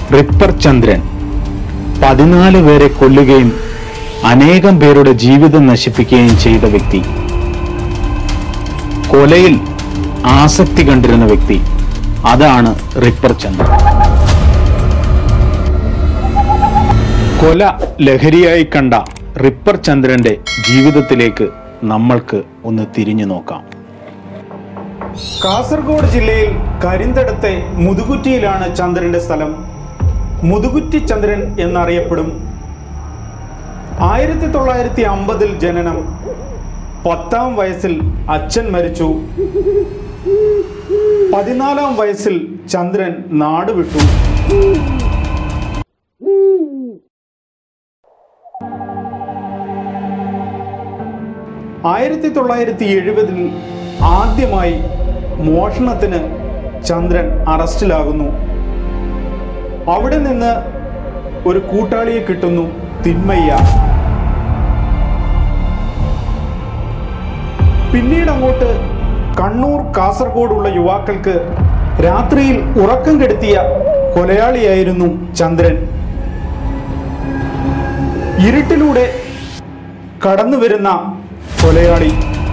ripper ചന്ദ്രൻ പതിനാല് പേരെ കൊല്ലുകയും അനേകം പേരുടെ ജീവിതം നശിപ്പിക്കുകയും ചെയ്ത വ്യക്തി കൊലയിൽ ആസക്തി കണ്ടിരുന്ന വ്യക്തി അതാണ് റിപ്പർ ചന്ദ്രൻ കൊല ലഹരിയായി കണ്ട റിപ്പർ ചന്ദ്രന്റെ ജീവിതത്തിലേക്ക് നമ്മൾക്ക് ഒന്ന് തിരിഞ്ഞു നോക്കാം കാസർഗോഡ് ജില്ലയിൽ കരിന്തടത്തെ മുതുകുറ്റിയിലാണ് ചന്ദ്രന്റെ സ്ഥലം മുതുകുറ്റി ചന്ദ്രൻ എന്നറിയപ്പെടും ആയിരത്തി തൊള്ളായിരത്തി അമ്പതിൽ ജനനം പത്താം വയസ്സിൽ അച്ഛൻ മരിച്ചു പതിനാലാം വയസ്സിൽ ചന്ദ്രൻ നാട് വിട്ടു ആയിരത്തി തൊള്ളായിരത്തി എഴുപതിൽ ആദ്യമായി മോഷണത്തിന് ചന്ദ്രൻ അറസ്റ്റിലാകുന്നു അവിടെ നിന്ന് ഒരു കൂട്ടാളിയെ കിട്ടുന്നു തിന്മയ്യ പിന്നീട് അങ്ങോട്ട് കണ്ണൂർ കാസർഗോഡുള്ള യുവാക്കൾക്ക് രാത്രിയിൽ ഉറക്കം കെടുത്തിയ കൊലയാളിയായിരുന്നു ചന്ദ്രൻ ഇരുട്ടിലൂടെ കടന്നു വരുന്ന കൊലയാളി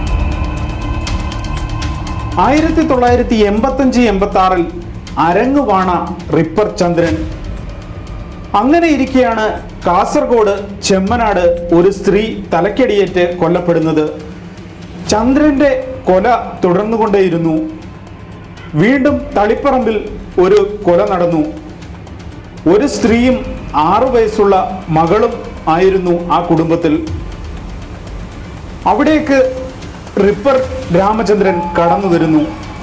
ആയിരത്തി തൊള്ളായിരത്തി എൺപത്തഞ്ച് എൺപത്തി ആറിൽ അരങ്ങുവാണ റിപ്പർ ചന്ദ്രൻ അങ്ങനെ ഇരിക്കെയാണ് കാസർഗോഡ് ചെമ്മനാട് ഒരു സ്ത്രീ തലക്കടിയേറ്റ് കൊല്ലപ്പെടുന്നത് ചന്ദ്രന്റെ കൊല തുടർന്നുകൊണ്ടേയിരുന്നു വീണ്ടും തളിപ്പറമ്പിൽ ഒരു കൊല നടന്നു ഒരു സ്ത്രീയും ആറു വയസ്സുള്ള മകളും ആയിരുന്നു ആ കുടുംബത്തിൽ അവിടേക്ക് റിപ്പർ രാമചന്ദ്രൻ കടന്നു വരുന്നു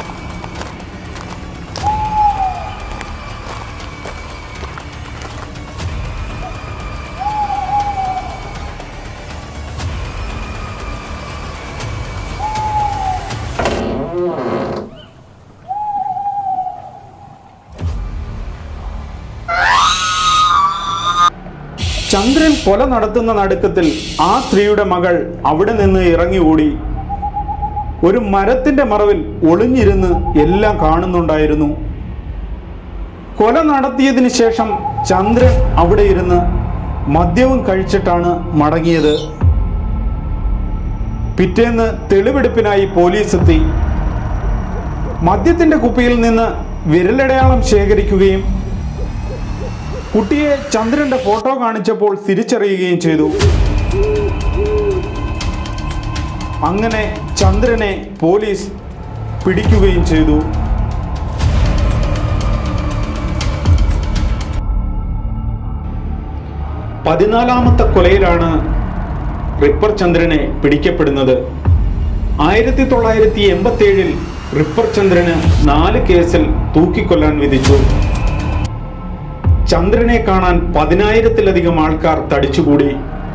ചന്ദ്രൻ കൊല നടത്തുന്ന നടുക്കത്തിൽ ആ സ്ത്രീയുടെ മകൾ അവിടെ നിന്ന് ഇറങ്ങി ഓടി ഒരു മരത്തിന്റെ മറവിൽ ഒളിഞ്ഞിരുന്ന് എല്ലാം കാണുന്നുണ്ടായിരുന്നു കൊല നടത്തിയതിന് ശേഷം ചന്ദ്രൻ അവിടെ ഇരുന്ന് മദ്യവും കഴിച്ചിട്ടാണ് മടങ്ങിയത് പിറ്റേന്ന് തെളിവെടുപ്പിനായി പോലീസ് എത്തി മദ്യത്തിന്റെ കുപ്പിയിൽ നിന്ന് വിരലടയാളം ശേഖരിക്കുകയും കുട്ടിയെ ചന്ദ്രന്റെ ഫോട്ടോ കാണിച്ചപ്പോൾ തിരിച്ചറിയുകയും ചെയ്തു അങ്ങനെ ചന്ദ്രനെ പോലീസ് പിടിക്കുകയും ചെയ്തു പതിനാലാമത്തെ കൊലയിലാണ് റിപ്പർ ചന്ദ്രനെ പിടിക്കപ്പെടുന്നത് ആയിരത്തി തൊള്ളായിരത്തി എൺപത്തി ഏഴിൽ റിപ്പർ ചന്ദ്രന് നാല് കേസിൽ തൂക്കിക്കൊല്ലാൻ വിധിച്ചു ചന്ദ്രനെ കാണാൻ പതിനായിരത്തിലധികം ആൾക്കാർ തടിച്ചുകൂടി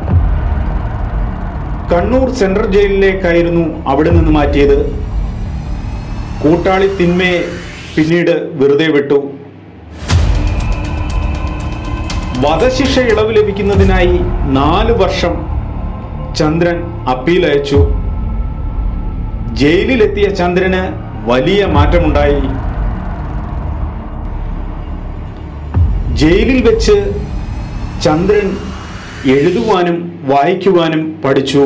കണ്ണൂർ സെൻട്രൽ ജയിലിലേക്കായിരുന്നു അവിടെ നിന്ന് മാറ്റിയത് കൂട്ടാളി തിന്മയെ പിന്നീട് വെറുതെ വിട്ടു വധശിക്ഷ ഇളവ് ലഭിക്കുന്നതിനായി നാല് വർഷം ചന്ദ്രൻ അപ്പീൽ അയച്ചു ജയിലിലെത്തിയ ചന്ദ്രന് വലിയ മാറ്റമുണ്ടായി ജയിലിൽ വെച്ച് ചന്ദ്രൻ എഴുതുവാനും വായിക്കുവാനും പഠിച്ചു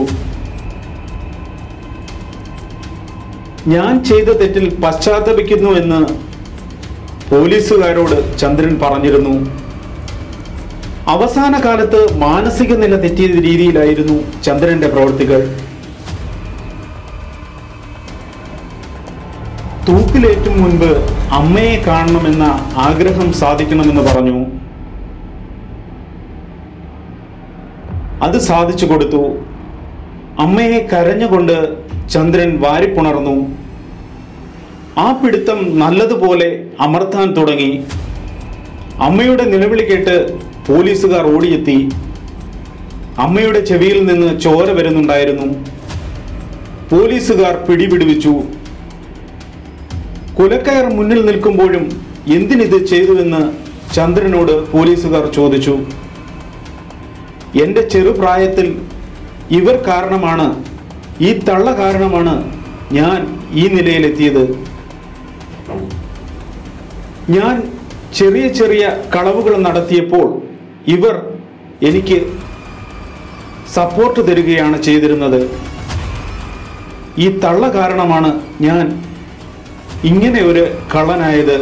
ഞാൻ ചെയ്ത തെറ്റിൽ പശ്ചാത്തപിക്കുന്നു എന്ന് പോലീസുകാരോട് ചന്ദ്രൻ പറഞ്ഞിരുന്നു അവസാന കാലത്ത് മാനസിക നില തെറ്റിയ രീതിയിലായിരുന്നു ചന്ദ്രന്റെ പ്രവൃത്തികൾ തൂക്കിലേറ്റും മുൻപ് അമ്മയെ കാണണമെന്ന ആഗ്രഹം സാധിക്കണമെന്ന് പറഞ്ഞു അത് സാധിച്ചു കൊടുത്തു അമ്മയെ കരഞ്ഞുകൊണ്ട് ചന്ദ്രൻ വാരിപ്പുണർന്നു ആ പിടുത്തം നല്ലതുപോലെ അമർത്താൻ തുടങ്ങി അമ്മയുടെ നിലവിളി കേട്ട് പോലീസുകാർ ഓടിയെത്തി അമ്മയുടെ ചെവിയിൽ നിന്ന് ചോര വരുന്നുണ്ടായിരുന്നു പോലീസുകാർ പിടിപിടിവിച്ചു കുലക്കയർ മുന്നിൽ നിൽക്കുമ്പോഴും എന്തിനിത് ചെയ്തുവെന്ന് ചന്ദ്രനോട് പോലീസുകാർ ചോദിച്ചു എന്റെ ചെറുപ്രായത്തിൽ ഇവർ കാരണമാണ് ഈ തള്ള കാരണമാണ് ഞാൻ ഈ നിലയിലെത്തിയത് ഞാൻ ചെറിയ ചെറിയ കളവുകൾ നടത്തിയപ്പോൾ ഇവർ എനിക്ക് സപ്പോർട്ട് തരികയാണ് ചെയ്തിരുന്നത് ഈ തള്ള കാരണമാണ് ഞാൻ ഇങ്ങനെ ഒരു കള്ളനായത്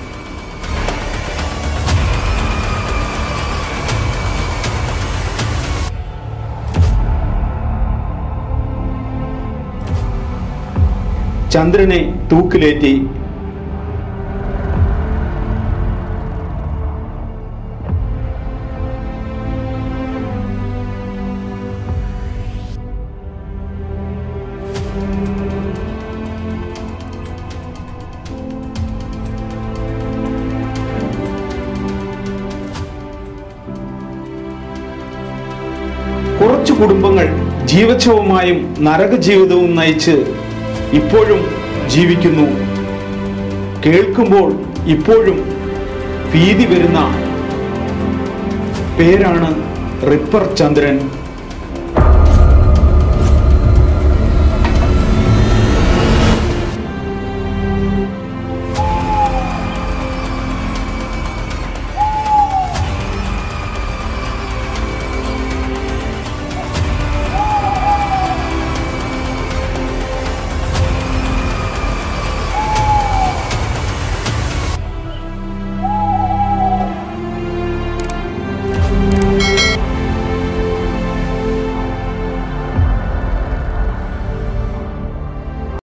ചന്ദ്രനെ തൂക്കിലേറ്റി കുറച്ചു കുടുംബങ്ങൾ ജീവച്ഛവുമായും നരക ജീവിതവും നയിച്ച് ഇപ്പോഴും ജീവിക്കുന്നു കേൾക്കുമ്പോൾ ഇപ്പോഴും ഭീതി വരുന്ന പേരാണ് റിപ്പർ ചന്ദ്രൻ